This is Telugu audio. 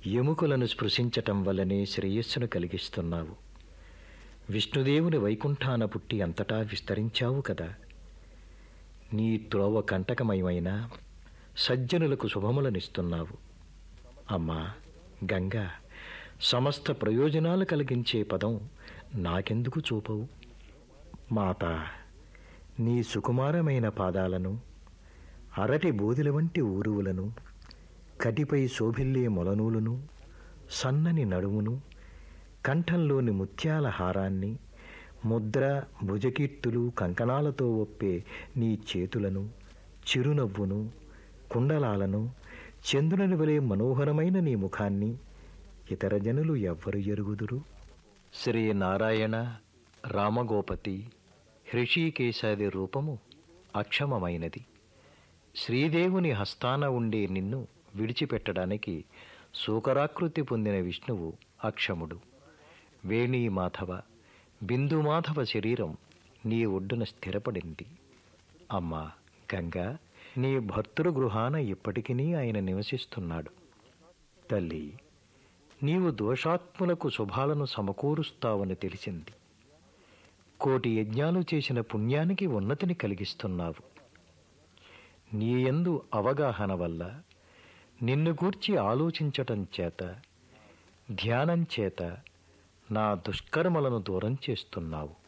ఎముకలను స్పృశించటం వల్లనే శ్రేయస్సును కలిగిస్తున్నావు విష్ణుదేవుని వైకుంఠాన పుట్టి అంతటా విస్తరించావు కదా నీ త్రోవ కంటకమయమైన సజ్జనులకు శుభములనిస్తున్నావు అమ్మా గంగా సమస్త ప్రయోజనాలు కలిగించే పదం నాకెందుకు చూపవు మాత నీ సుకుమారమైన పాదాలను అరటి బోధుల వంటి ఊరువులను కటిపై శోభిల్లే మొలనూలును సన్నని నడుమును కంఠంలోని ముత్యాల హారాన్ని ముద్ర భుజకీర్తులు కంకణాలతో ఒప్పే నీ చేతులను చిరునవ్వును కుండలాలను చంద్రుని వలె మనోహరమైన నీ ముఖాన్ని ఇతర జనులు ఎవ్వరు ఎరుగుదురు శ్రీ నారాయణ రామగోపతి హృషికేశాది రూపము అక్షమమైనది శ్రీదేవుని హస్తాన ఉండే నిన్ను విడిచిపెట్టడానికి సూకరాకృతి పొందిన విష్ణువు అక్షముడు వేణీ మాధవ బిందు మాధవ శరీరం నీ ఒడ్డున స్థిరపడింది అమ్మా గంగా నీ భర్తృ గృహాన ఇప్పటికీ ఆయన నివసిస్తున్నాడు తల్లి నీవు దోషాత్ములకు శుభాలను సమకూరుస్తావని తెలిసింది కోటి యజ్ఞాలు చేసిన పుణ్యానికి ఉన్నతిని కలిగిస్తున్నావు నీ యందు అవగాహన వల్ల నిన్ను గూర్చి ఆలోచించటం చేత ధ్యానం చేత నా దుష్కర్మలను దూరం చేస్తున్నావు